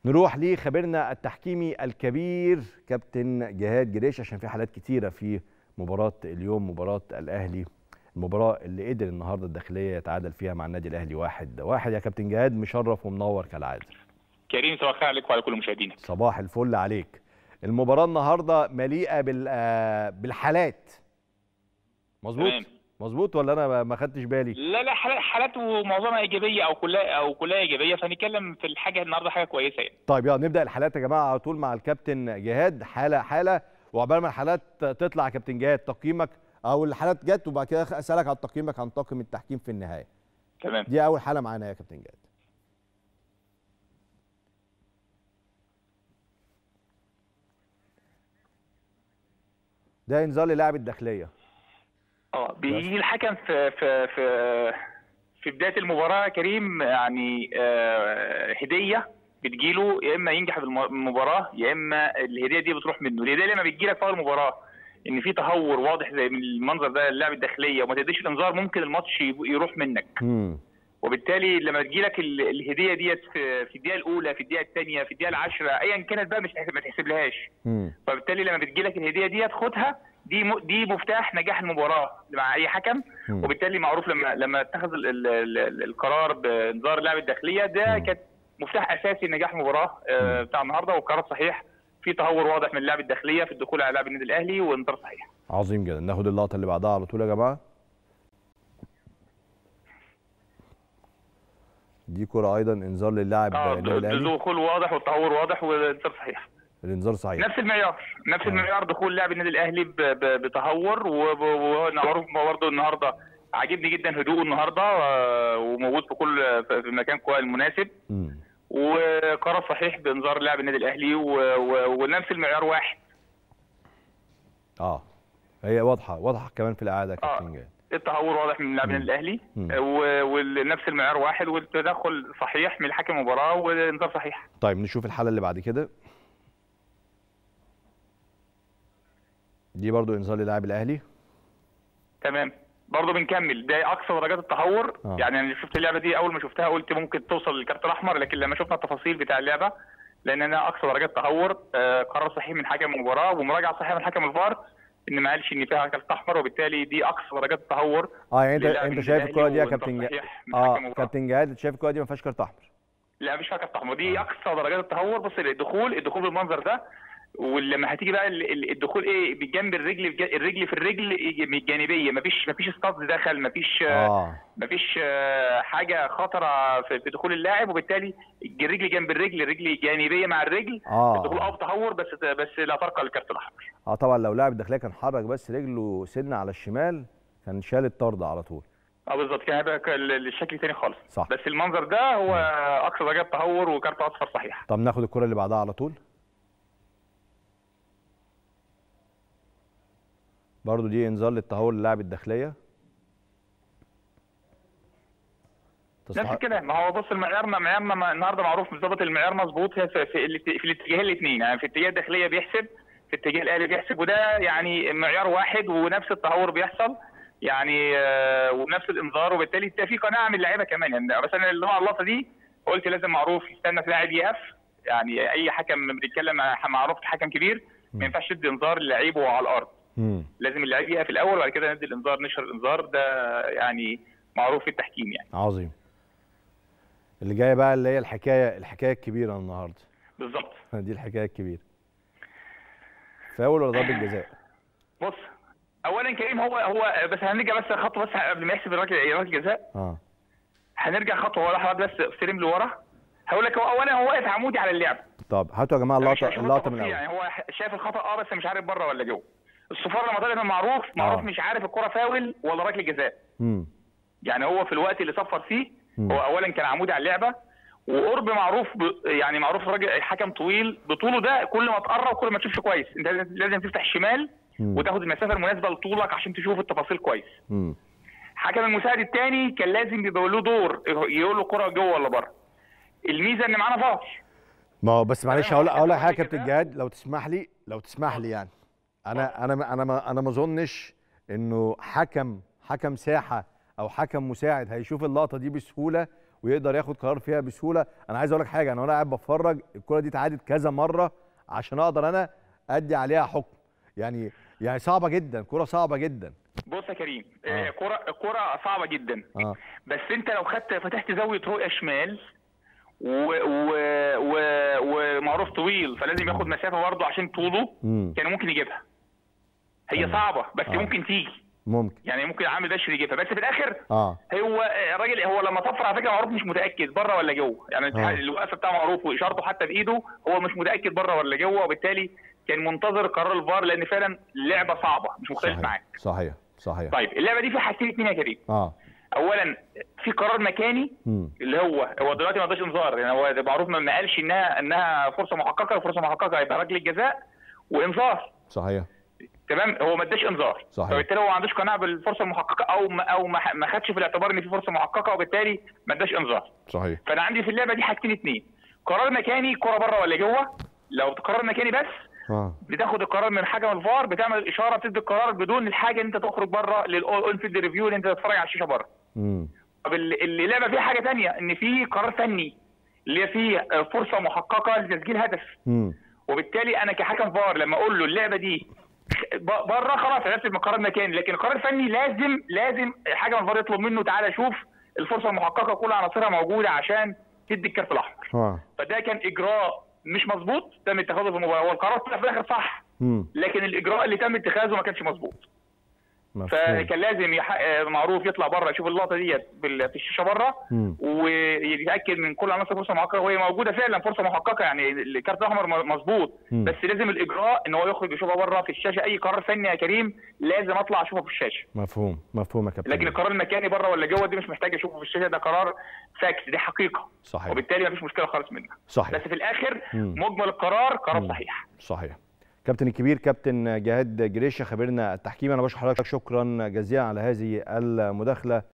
نروح لخبيرنا التحكيمي الكبير كابتن جهاد جريش عشان في حالات كتيره في مباراه اليوم مباراه الاهلي المباراه اللي قدر النهارده الداخليه يتعادل فيها مع النادي الاهلي واحد واحد يا كابتن جهاد مشرف ومنور كالعاده كريم صباح الخير عليك وعلى كل مشاهدينك صباح الفل عليك المباراه النهارده مليئه بال آه، بالحالات مظبوط تمام. مظبوط ولا انا ما- ما خدتش بالي لا لا حالات حالات ومعظمها ايجابيه او كلها او كلها ايجابيه فنتكلم في الحاجه النهارده حاجه كويسه يعني طيب يلا نبدا الحالات يا جماعه على طول مع الكابتن جهاد حاله حاله وعقبال ما الحالات تطلع يا كابتن جهاد تقييمك او الحالات جت وبعد كده اسالك عن تقييمك عن طاقم التحكيم في النهايه تمام دي اول حاله معانا يا كابتن جهاد ده انذار للاعب الداخليه اه بيجي الحكم في في في في بدايه المباراه يا كريم يعني آه هديه بتجيله يا اما ينجح في الم- المباراه يا اما الهديه دي بتروح منه الهديه لما بتجيلك في أول المباراه ان في تهور واضح زي من المنظر ده اللاعب الداخليه وما تديش الانذار ممكن الماتش يب- يروح منك امم وبالتالي لما تجيلك ال- الهديه ديت في في الدقيقه الاولى في الدقيقه الثانيه في الدقيقه العاشره ايا كانت بقى مش تحسب- ما تحسبلهاش امم فبالتالي لما بتجيلك الهديه ديت خدها دي م... دي مفتاح نجاح المباراه مع اي حكم مم. وبالتالي معروف لما لما اتخذ ال... ال... ال... القرار بانذار اللاعب الداخليه ده مم. كانت مفتاح اساسي لنجاح المباراه آه، بتاع النهارده والقرار صحيح في تهور واضح من اللاعب الداخليه في الدخول على لاعب النادي الاهلي وانذار صحيح عظيم جدا ناخد اللقطه اللي بعدها على طول يا جماعه دي كرة ايضا انذار للاعب اه النادي الاهلي الدخول واضح والتهور واضح والانذار صحيح الانذار صحيح نفس المعيار نفس آه. المعيار دخول لاعب النادي الاهلي ب- ب- بتهور ومعروف برضه النهارده عاجبني جدا هدوءه النهارده آه، وموجود في كل في مكان كويس المناسب امم وقرار صحيح بانذار لاعب النادي الاهلي و- و- ونفس المعيار واحد اه هي واضحه واضحه كمان في الاعاده يا آه. كابتن جهاد التهور واضح من لاعب مم. النادي الاهلي مم. آه، و- ونفس المعيار واحد والتدخل صحيح من حكم المباراه والانذار صحيح طيب نشوف الحاله اللي بعد كده دي برضو انذار للاعب الاهلي تمام برضه بنكمل ده اقصى درجات التهور آه. يعني انا شفت اللعبه دي اول ما شفتها قلت ممكن توصل للكارت الاحمر لكن لما شفنا التفاصيل بتاع اللعبه لان انا اقصى درجات تهور آه قرار صحيح من حكم المباراه ومراجعه صحيحه من حكم الفار ان ما قالش ان فيها كارت احمر وبالتالي دي اقصى درجات التهور اه يعني انت للاعب انت النادي شايف الكره دي يا الأهلي كابتن وإنذار جهاد صحيح من حكم اه المباراة. كابتن جهاد انت شايف الكره دي ما فيهاش كارت احمر لا مش فيها كارت احمر دي اقصى درجات التهور بص الدخول الدخول بالمنظر ده ولما هتيجي بقى ال- ال- الدخول ايه بجنب الرجل في ج- الرجل في الرجل من الجانبيه مفيش مفيش اسقاط دخل مفيش آه اه مفيش آه، حاجه خطره في في دخول اللاعب وبالتالي الرجل جنب الرجل الرجل جانبيه مع الرجل اه الدخول اه بتهور بس بس لا ترقى للكارت الاحمر اه طبعا لو لاعب الداخليه كان حرك بس رجله سنه على الشمال كان شال الطرد على طول اه بالظبط كان هيبقى ك- ال- الشكل تاني خالص صح. بس المنظر ده هو اقصى درجات تهور وكارت اصفر صحيح طب ناخد الكره اللي بعدها على طول برضو دي انذار للتهور للاعب الداخليه نفس الكلام ما هو بص المعيارنا معيارنا ما- النهارده معروف بالظبط المعيار مظبوط في, في, في, الات- في الاتجاهين الاثنين يعني في اتجاه الداخليه بيحسب في اتجاه الاهلي بيحسب وده يعني معيار واحد ونفس التهور بيحصل يعني آه، ونفس الانذار وبالتالي انت في قناعه من اللعيبه كمان يعني بس انا اللي هو على اللقطه دي قلت لازم معروف يستنى في لاعب يقف يعني اي حكم بيتكلم مع معروف حكم كبير ما ينفعش تدي انذار للعيب وهو على الارض امم لازم اللعيب يقف الاول وبعد كده ندي الانذار نشر الانذار ده يعني معروف في التحكيم يعني عظيم اللي جايه بقى اللي هي الحكايه الحكايه الكبيره النهارده بالظبط دي الحكايه الكبيره فاول ولا ضربه جزاء بص اولا كريم هو هو بس هنرجع بس خطوه بس قبل ما يحسب الركله ركله جزاء اه هنرجع خطوه ورا حضرتك بس استلم لورا هقول لك هو اولا هو واقف عمودي على اللعب طب هاتوا يا جماعه مش اللقطه هيشوف اللقطه من التفاصيل، الاول يعني هو شايف الخطا اه بس مش عارف بره ولا جوه الصفار لما طلع من معروف معروف آه. مش عارف الكره فاول ولا ركله جزاء امم يعني هو في الوقت اللي صفر فيه مم. هو اولا كان عمودي على اللعبه وقرب معروف ب... يعني معروف راجل حكم طويل بطوله ده كل ما تقرب كل ما تشوفش كويس انت لازم لازم تفتح شمال مم. وتاخد المسافه المناسبه لطولك عشان تشوف التفاصيل كويس امم حكم المساعد الثاني كان لازم يبقى له دور يقول له الكره جوه ولا بره الميزه ان معانا فار ما هو بس معلش أنا هقول واحد هقول لك واحد حاجه يا كده. كابتن جهاد لو تسمح لي لو تسمح لي يعني انا انا ما- انا ما انا ما اظنش انه حكم حكم ساحه او حكم مساعد هيشوف اللقطه دي بسهوله ويقدر ياخد قرار فيها بسهوله انا عايز اقول لك حاجه انا وانا قاعد بتفرج الكره دي اتعادت كذا مره عشان اقدر انا ادي عليها حكم يعني يعني صعبه جدا كره صعبه جدا بص يا كريم آه. آه. كرة كرة صعبة جدا اه بس انت لو خدت فتحت زاوية رؤية شمال و و و ومعروف طويل فلازم ياخد مسافة برضه عشان طوله امم كان ممكن يجيبها هي تمام. صعبة بس آه. ممكن تيجي ممكن يعني ممكن عامل بشري يجيبها بس في الاخر اه هو الراجل هو لما طفر على فكره معروف مش متاكد بره ولا جوه يعني آه. الوقفه بتاعه معروف واشارته حتى بايده هو مش متاكد بره ولا جوه وبالتالي كان منتظر قرار الفار لان فعلا لعبه صعبه مش مختلف صحيح معاك صحيح صحيح طيب اللعبه دي فيها حاجتين اتنين يا كريم اه اولا في قرار مكاني امم اللي هو هو دلوقتي ما اداش انذار يعني هو ده معروف ما ما قالش انها انها فرصه محققه وفرصه محققه يبقى ركله جزاء وانذار صحيح تمام هو ما اداش انذار صحيح. فبالتالي هو ما عندوش قناعه بالفرصه المحققه او ما او ما ما خدش في الاعتبار ان في فرصه محققه وبالتالي ما اداش انذار صحيح فانا عندي في اللعبه دي حاجتين اتنين قرار مكاني كره بره ولا جوه لو قرار مكاني بس اه بتاخد القرار من حكم الفار بتعمل اشاره بتدي القرار بدون الحاجه ان انت تخرج بره للاون فيلد ريفيو اللي انت تتفرج على الشاشه بره امم طب اللي اللي اللعبه فيها حاجه تانية ان في قرار فني اللي هي فيه آه، فرصه محققه لتسجيل هدف امم وبالتالي انا كحكم فار لما اقول له اللعبه دي ب- بره خلاص عرفت من قرار مكاني لكن القرار الفني لازم لازم حكم الفار يطلب منه تعالى شوف الفرصه المحققه كل عناصرها موجوده عشان تدي الكارت الاحمر اه فده كان اجراء مش مظبوط تم اتخاذه في المباراه هو القرار طلع في الاخر صح امم لكن الاجراء اللي تم اتخاذه ما كانش مظبوط مفهوم فكان لازم يح... آه، معروف يطلع بره يشوف اللقطه ديت بال- في الشاشه بره مم. ويتاكد من كل عناصر فرصه محققه وهي موجوده فعلا فرصه محققه يعني الكارت الاحمر م- مظبوط مم. بس لازم الاجراء ان هو يخرج يشوفها بره في الشاشه اي قرار فني يا كريم لازم اطلع اشوفه في الشاشه مفهوم مفهوم يا كابتن لكن القرار المكاني بره ولا جوه دي مش محتاج اشوفه في الشاشه ده قرار فاكس دي حقيقه صحيح وبالتالي مفيش مشكله خالص منها صحيح بس في الاخر مم. مجمل القرار قرار مم. صحيح صحيح كابتن الكبير كابتن جهاد جريشه خبيرنا التحكيم انا بشكر حضرتك شكرا جزيلا على هذه المداخله